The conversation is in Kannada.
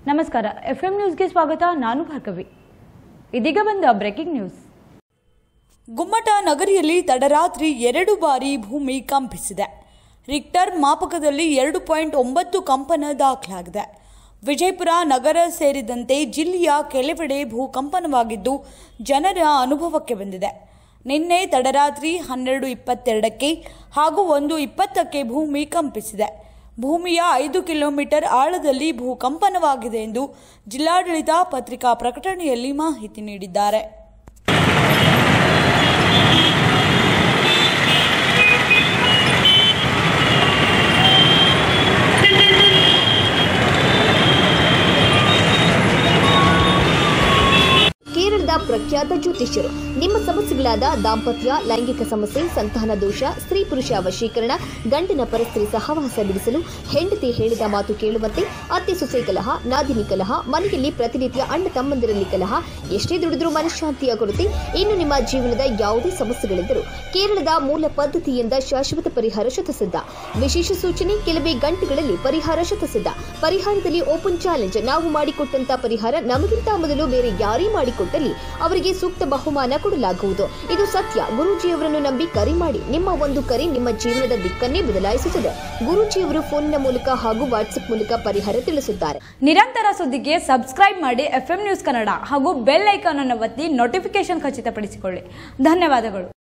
ನಮಸ್ಕಾರ ಎಫ್ ಎಂ ನ್ಯೂಸ್ಗೆ ಸ್ವಾಗತ ನಾನು ಭಾರ್ಗವಿ ಇದೀಗ ಬಂದ ಬ್ರೇಕಿಂಗ್ ನ್ಯೂಸ್ ಗುಮ್ಮಟ ನಗರಿಯಲ್ಲಿ ತಡರಾತ್ರಿ ಎರಡು ಬಾರಿ ಭೂಮಿ ಕಂಪಿಸಿದೆ ರಿಕ್ಟರ್ ಮಾಪಕದಲ್ಲಿ ಎರಡು ಪಾಯಿಂಟ್ ಒಂಬತ್ತು ಕಂಪನ ದಾಖಲಾಗಿದೆ ವಿಜಯಪುರ ನಗರ ಸೇರಿದಂತೆ ಜಿಲ್ಲೆಯ ಕೆಲವೆಡೆ ಭೂಕಂಪನವಾಗಿದ್ದು ಜನರ ಅನುಭವಕ್ಕೆ ಬಂದಿದೆ ನಿನ್ನೆ ತಡರಾತ್ರಿ ಹನ್ನೆರಡು ಇಪ್ಪತ್ತೆರಡಕ್ಕೆ ಹಾಗೂ ಒಂದು ಇಪ್ಪತ್ತಕ್ಕೆ ಭೂಮಿ ಕಂಪಿಸಿದೆ ಭೂಮಿಯ ಐದು ಕಿಲೋಮೀಟರ್ ಆಳದಲ್ಲಿ ಭೂಕಂಪನವಾಗಿದೆ ಎಂದು ಜಿಲ್ಲಾಡಳಿತ ಪತ್ರಿಕಾ ಪ್ರಕಟಣೆಯಲ್ಲಿ ಮಾಹಿತಿ ನೀಡಿದ್ದಾರೆ ಕೇರಳದ ಪ್ರಖ್ಯಾತ ಜ್ಯೋತಿಷ್ಯರು ನಿಮ್ಮ ಸಮಸ್ಯೆಗಳಾದ ದಾಂಪತ್ಯ ಲೈಂಗಿಕ ಸಮಸ್ಯೆ ಸಂತಾನ ದೋಷ ಸ್ತ್ರೀ ಪುರುಷ ವಶೀಕರಣ ಗಂಡಿನ ಪರಸ್ತ್ರೀ ಸಹವಾಸ ಬಿಡಿಸಲು ಹೆಂಡತಿ ಹೇಳಿದ ಮಾತು ಕೇಳುವಂತೆ ಅತ್ತೆ ಸೊಸೆ ಕಲಹ ನಾದಿನಿ ಕಲಹ ಮನೆಯಲ್ಲಿ ಪ್ರತಿನಿತ್ಯ ಅಣ್ಣ ತಮ್ಮಂದಿರಲ್ಲಿ ಕಲಹ ಎಷ್ಟೇ ದುಡಿದ್ರೂ ಮನಃಶಾಂತಿಯ ಕೊರತೆ ಇನ್ನು ನಿಮ್ಮ ಜೀವನದ ಯಾವುದೇ ಸಮಸ್ಯೆಗಳಿದ್ದರೂ ಕೇರಳದ ಮೂಲ ಪದ್ಧತಿಯಿಂದ ಶಾಶ್ವತ ಪರಿಹಾರ ಶತಸಿದ್ಧ ವಿಶೇಷ ಸೂಚನೆ ಕೆಲವೇ ಗಂಟೆಗಳಲ್ಲಿ ಪರಿಹಾರ ಶತಸಿದ್ಧ ಪರಿಹಾರದಲ್ಲಿ ಓಪನ್ ಚಾಲೆಂಜ್ ನಾವು ಮಾಡಿಕೊಟ್ಟಂತ ಪರಿಹಾರ ನಮಗಿಂತ ಮೊದಲು ಬೇರೆ ಯಾರೇ ಮಾಡಿಕೊಟ್ಟಲ್ಲಿ ಅವರಿಗೆ ಸೂಕ್ತ ಬಹುಮಾನ ಕೊಡಲಾಗುವುದು ಇದು ಸತ್ಯ ಗುರೂಜಿಯವರನ್ನು ನಂಬಿ ಕರೆ ಮಾಡಿ ನಿಮ್ಮ ಒಂದು ಕರೆ ನಿಮ್ಮ ಜೀವನದ ದಿಕ್ಕನ್ನೇ ಬದಲಾಯಿಸುತ್ತದೆ ಗುರೂಜಿಯವರು ಫೋನಿನ ಮೂಲಕ ಹಾಗೂ ವಾಟ್ಸ್ಆಪ್ ಮೂಲಕ ಪರಿಹಾರ ತಿಳಿಸುತ್ತಾರೆ ನಿರಂತರ ಸುದ್ದಿಗೆ ಸಬ್ಸ್ಕ್ರೈಬ್ ಮಾಡಿ ಎಫ್ ಎಂ ನ್ಯೂಸ್ ಕನ್ನಡ ಹಾಗೂ ಬೆಲ್ ಐಕಾನ್ ಅನ್ನು ಒತ್ತಿ ನೋಟಿಫಿಕೇಶನ್ ಖಚಿತಪಡಿಸಿಕೊಳ್ಳಿ ಧನ್ಯವಾದಗಳು